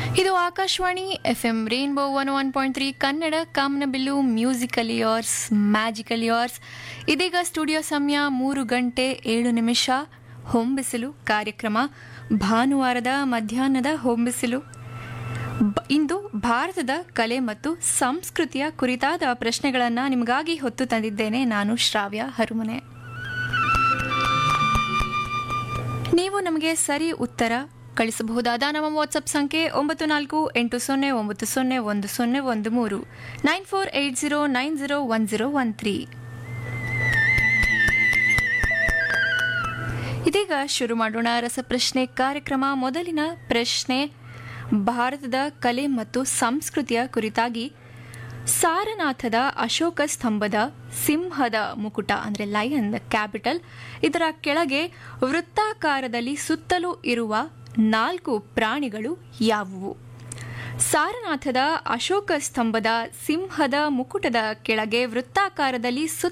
ಇದು Akashvani F M rainbow one one point three Kannada ಕಾಮನಬಿಲ್ಲು musical years magical years ಇದೀಗ studio ಸಮಯ ಮೂರು ಗಂಟೆ ಏಳು ನಿಮಿಷ ಹೊಂಬಿಸಿಲು ಕಾರ್ಯಕ್ರಮ ಭಾನುವಾರದ ಮಧ್ಯಾಹ್ನದ ಹೊಂಬಿಸಿಲು ಬ- ಇಂದು ಭಾರತದ ಕಲೆ ಮತ್ತು ಸಂಸ್ಕೃತಿಯ ಕುರಿತಾದ ಪ್ರಶ್ನೆಗಳನ್ನು ನಿಮಗಾಗಿ ಹೊತ್ತು ತಂದಿದ್ದೇನೆ ನಾನು ಶ್ರಾವ್ಯ ಹರುಮನೆ ನೀವು ನಮಗೆ ಸರಿ ಉತ್ತರ ಕಳಿಸಬಹುದಾದ ನಮ್ಮ ವಾಟ್ಸಪ್ ಸಂಖ್ಯೆ ಒಂಬತ್ತು ನಾಲ್ಕು ಎಂಟು ಸೊನ್ನೆ ಒಂಬತ್ತು ಸೊನ್ನೆ ಒಂದು ಸೊನ್ನೆ ಒಂದು ಮೂರು nine four eight zero nine zero one zero one three ಇದೀಗ ಶುರು ಮಾಡೋಣ ರಸಪ್ರಶ್ನೆ ಕಾರ್ಯಕ್ರಮ ಮೊದಲಿನ ಪ್ರಶ್ನೆ ಭಾರತದ ಕಲೆ ಮತ್ತು ಸಂಸ್ಕೃತಿಯ ಕುರಿತಾಗಿ ಸಾರನಾಥದ ಅಶೋಕ ಸ್ತಂಭದ ಸಿಂಹದ ಮುಕುಟ ಅಂದರೆ ಲಯನ್ ಕ್ಯಾಪಿಟಲ್ ಇದರ ಕೆಳಗೆ ವೃತ್ತಾಕಾರದಲ್ಲಿ ಸುತ್ತಲೂ ಇರುವ ನಾಲ್ಕು ಪ್ರಾಣಿಗಳು ಯಾವುವು ಸಾರನಾಥದ ಅಶೋಕ ಸ್ತಂಭದ ಸಿಂಹದ ಮುಕುಟದ ಕೆಳಗೆ ವೃತ್ತಾಕಾರದಲ್ಲಿ ಸುತ್ತ